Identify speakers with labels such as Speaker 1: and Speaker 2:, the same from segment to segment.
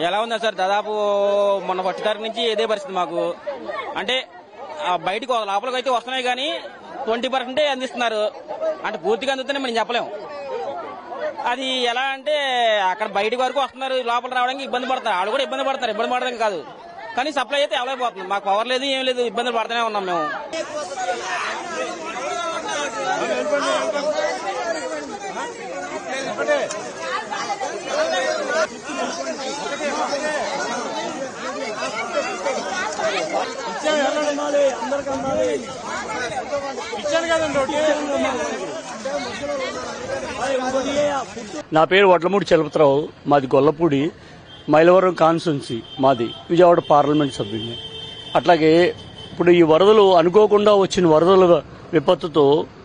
Speaker 1: ఎలా ఉందా సార్ దాదాపు మొన్న ఫస్ట్ తారీఖు నుంచి ఇదే పరిస్థితి మాకు అంటే ఆ బయటకు లోపలికి అయితే వస్తున్నాయి కానీ ట్వంటీ పర్సెంటే అందిస్తున్నారు అంటే పూర్తిగా అందుతుందని మనం చెప్పలేము అది ఎలా అంటే అక్కడ బయటి వరకు వస్తున్నారు లోపల రావడానికి ఇబ్బంది పడతారు వాళ్ళు కూడా ఇబ్బంది పడతారు ఇబ్బంది పడడం కాదు కానీ సప్లై అయితే అవలేకపోతుంది మాకు పవర్ లేదు ఏం లేదు ఇబ్బందులు పడుతూనే ఉన్నాం మేము
Speaker 2: నా పేరు వడ్లమూడి చలపతిరావు మాది గొల్లపూడి మైలవరం కాన్స్టిట్యున్సీ మాది విజయవాడ పార్లమెంట్ సభ్యుడిని అట్లాగే ఇప్పుడు ఈ వరదలు అనుకోకుండా వచ్చిన వరదల విపత్తుతో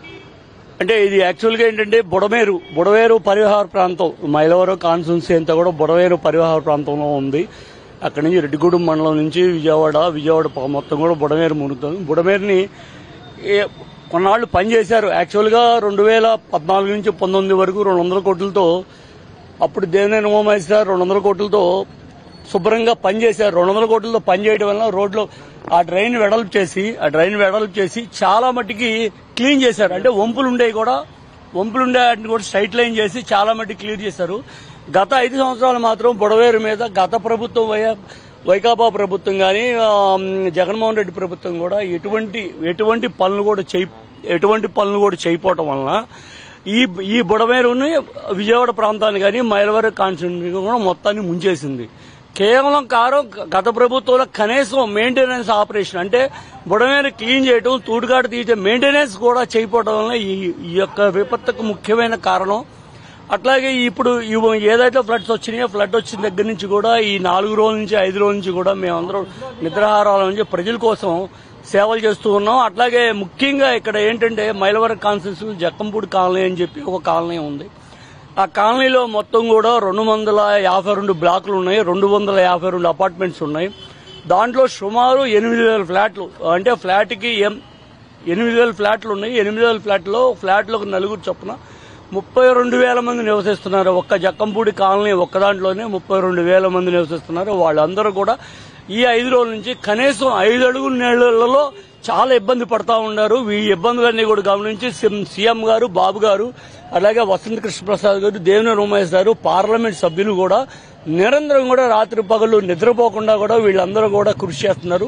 Speaker 2: అంటే ఇది యాక్చువల్గా ఏంటంటే బుడమేరు బుడవేరు పరిహార ప్రాంతం మైలవరం కాన్స్టిట్యున్సీ అంతా కూడా బుడవేరు పరిహార ప్రాంతంలో ఉంది అక్కడి నుంచి రెడ్డిగూడెం మండలం నుంచి విజయవాడ విజయవాడ ప- మొత్తం కూడా బుడమేరు మునుగుతుంది బుడమేరుని ఏ- కొన్నాళ్ళు పనిచేశారు యాక్చువల్గా రెండు వేల పద్నాలుగు నుంచి పంతొమ్మిది వరకు రెండు వందల కోట్లతో అప్పుడు దేవినేని ఉమామహేశ్వర రెండు వందల కోట్లతో శుభ్రంగా పనిచేశారు రెండు వందల కోట్లతో పనిచేయడం వల్ల రోడ్లో ఆ డ్రైన్ వెడల్పు చేసి ఆ డ్రైన్ వెడల్పు చేసి చాలా మట్టికి క్లీన్ చేశారు అంటే వంపులు ఉండేవి కూడా వంపులు ఉండే వాటిని కూడా స్ట్రైట్ లైన్ చేసి చాలా మట్టికి క్లియర్ చేశారు గత ఐదు సంవత్సరాలు మాత్రం బుడవేరు మీద గత ప్రభుత్వం వై- వైకాపా ప్రభుత్వం కానీ జగన్మోహన్ రెడ్డి ప్రభుత్వం కూడా ఎటువంటి ఎటువంటి పనులు కూడా చేయి ఎటువంటి పనులు కూడా చేయకపోవటం వలన ఈ ఈ బుడమేరుని విజయవాడ ప్రాంతాన్ని కానీ మైలవరం కాన్స్టిట్యూన్సీ కూడా మొత్తాన్ని ముంచేసింది కేవలం కారం గత ప్రభుత్వంలో కనీసం మెయింటెనెన్స్ ఆపరేషన్ అంటే బుడమేరు క్లీన్ చేయటం తూటుగాడు తీయటం మెయింటెనెన్స్ కూడా చేయకపోవడం వల్ల ఈ ఈ యొక్క విపత్తుకు ముఖ్యమైన కారణం అట్లాగే ఇప్పుడు ఇవి ఏదైతే ఫ్లడ్స్ వచ్చినాయో ఫ్లడ్ వచ్చిన దగ్గర నుంచి కూడా ఈ నాలుగు రోజుల నుంచి ఐదు రోజుల నుంచి కూడా మేమందరం నిద్రాహారాల నుంచి ప్రజల కోసం సేవలు చేస్తూ ఉన్నాం అట్లాగే ముఖ్యంగా ఇక్కడ ఏంటంటే మైలవరం కాన్స్టిట్యూన్సీ జక్కంపూడి కాలనీ అని చెప్పి ఒక కాలనీ ఉంది ఆ కాలనీలో మొత్తం కూడా రెండు వందల యాభై రెండు బ్లాకులు ఉన్నాయి రెండు వందల యాభై రెండు అపార్ట్మెంట్స్ ఉన్నాయి దాంట్లో సుమారు ఎనిమిది వేల ఫ్లాట్లు అంటే ఫ్లాట్కి ఎం ఎనిమిది వేల ఫ్లాట్లు ఉన్నాయి ఎనిమిది వేల ఫ్లాట్లో ఫ్లాట్లో ఒక నలుగురు చొప్పున ముప్పై రెండు వేల మంది నివసిస్తున్నారు ఒక్క జక్కంపూడి కాలనీ ఒక్క దాంట్లోనే ముప్పై రెండు వేల మంది నివసిస్తున్నారు వాళ్ళందరూ కూడా ఈ ఐదు రోజుల నుంచి కనీసం ఐదు అడుగుల నీళ్లలో చాలా ఇబ్బంది పడతా ఉన్నారు ఈ ఇబ్బందులన్నీ కూడా గమనించి సిం- సీఎం గారు బాబు గారు అలాగే వసంత కృష్ణప్రసాద్ గారు దేవినేని ఉమేష్ గారు పార్లమెంట్ సభ్యులు కూడా నిరంతరం కూడా రాత్రి పగలు నిద్రపోకుండా కూడా వీళ్ళందరూ కూడా కృషి చేస్తున్నారు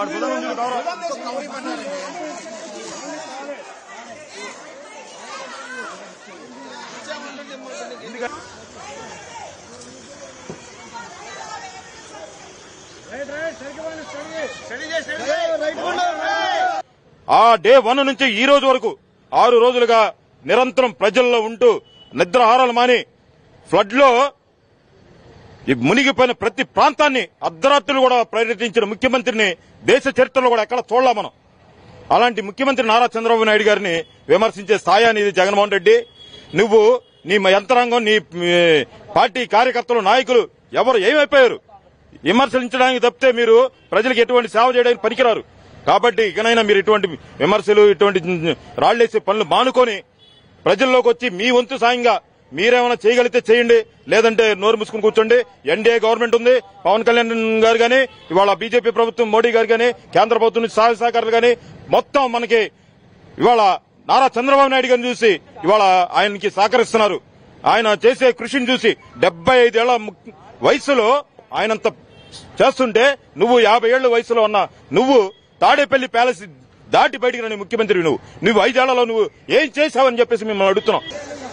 Speaker 3: ఆ డే వన్ నుంచి ఈ రోజు వరకు ఆరు రోజులుగా నిరంతరం ప్రజల్లో ఉంటూ నిద్రాహారాలు మాని ఫ్లడ్ లో ఈ మునిగిపోయిన ప్రతి ప్రాంతాన్ని అర్ధరాత్రులు కూడా పర్యటించిన ముఖ్యమంత్రిని దేశ చరిత్రలో కూడా ఎక్కడ చూడలే మనం అలాంటి ముఖ్యమంత్రి నారా చంద్రబాబు నాయుడు గారిని విమర్శించే స్థాయి అనేది జగన్మోహన్ రెడ్డి నువ్వు నీ యంత్రాంగం నీ మీ పార్టీ కార్యకర్తలు నాయకులు ఎవరు ఏమైపోయారు విమర్శించడానికి తప్పితే మీరు ప్రజలకు ఎటువంటి సేవ చేయడానికి పనికిరారు కాబట్టి ఇకనైనా మీరు ఇటువంటి విమర్శలు ఇటువంటి రాళ్లేసే పనులు మానుకొని ప్రజల్లోకి వచ్చి మీ వంతు సాయంగా మీరేమైనా చేయగలిగితే చేయండి లేదంటే నోరు మూసుకుని కూర్చోండి ఎన్డీఏ గవర్నమెంట్ ఉంది పవన్ కళ్యాణ్ గారు గాని ఇవాళ బీజేపీ ప్రభుత్వం మోడీ గారు గాని కేంద్ర ప్రభుత్వం నుంచి సహాయ సహకారాలు గాని మొత్తం మనకి ఇవాళ నారా చంద్రబాబు నాయుడు గారిని చూసి ఇవాళ ఆయనకి సహకరిస్తున్నారు ఆయన చేసే కృషిని చూసి డెబ్బై ఐదేళ్ల ము- వయసులో ఆయనంత చేస్తుంటే నువ్వు యాభై ఏళ్ల వయసులో ఉన్న నువ్వు తాడేపల్లి ప్యాలెస్ దాటి బయటికి రాని ముఖ్యమంత్రి నువ్వు నువ్వు ఐదేళ్లలో నువ్వు ఏం చేశావని చెప్పేసి మిమ్మల్ని అడుగుతున్నాం